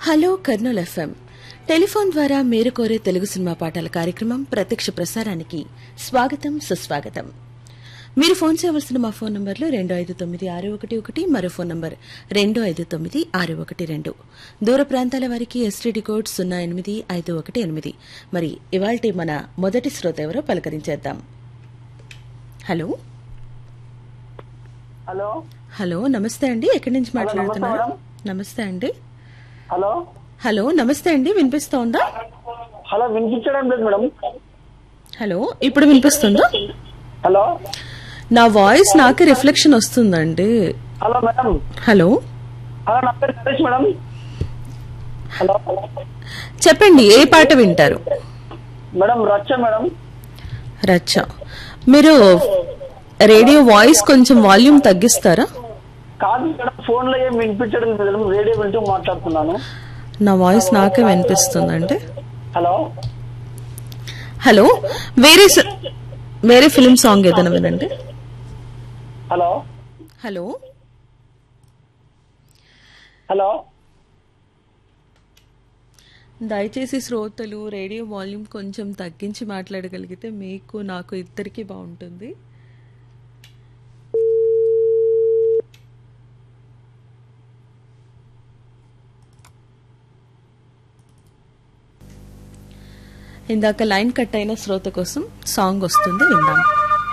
Hello Kurnool FM telephone ద్వారా మీరు కోరే తెలుగు సినిమా పాటల కార్యక్రమం ప్రత్యక్ష ప్రసారానికి స్వాగతం సుస్వాగతం మీరు ఫోన్ చేయవలసిన మా ఫోన్ నంబర్లు రెండు ఐదు తొమ్మిది ఆరు ఒకటి ఒకటి మరో ఫోన్ నంబర్ రెండు ఐదు తొమ్మిది ఆరు ఒకటి రెండు దూర ప్రాంతాల వారికి ఎస్టీడీ కోడ్ సున్నా ఎనిమిది ఐదు ఒకటి ఎనిమిది మరి ఇవాల్టి మన మొదటి శ్రోత ఎవరో పలకరించేద్దాం హలో హలో హలో నమస్తే అండి ఎక్కడి నుంచి మాట్లాడుతున్నారు మేడం. నమస్తే అండి హలో హలో నమస్తే అండి వినిపిస్తోందా హలో వినిపించడం లేదు మేడం హలో ఇప్పుడు వినిపిస్తుందా హలో నా వాయిస్ నాకు రిఫ్లెక్షన్ వస్తుందండి హలో మేడం హలో హలో నా పేరు నరేష్ మేడం హలో చెప్పండి ఏ పాట వింటారు మేడం రచ్చ మేడం రచ్చ మీరు రేడియో వాయిస్ కొంచెం వాల్యూమ్ తగ్గిస్తారా కాదు మేడం ఫోన్ లో ఏం వినిపించడం లేదు మేడం రేడియో వింటూ మాట్లాడుతున్నాను నా వాయిస్ నాకే వినిపిస్తుందండి హలో హలో వేరే స- వేరే ఫిలిం సాంగ్ ఏదైనా వినండి హలో హలో హలో దయచేసి శ్రోతలు రేడియో వాల్యూమ్ కొంచెం తగ్గించి మాట్లాడగలిగితే మీకు నాకు ఇద్దరికి బాగుంటుంది ఇందాక లైన్ కట్ అయిన శ్రోత కోసం సాంగ్ వస్తుంది విందాం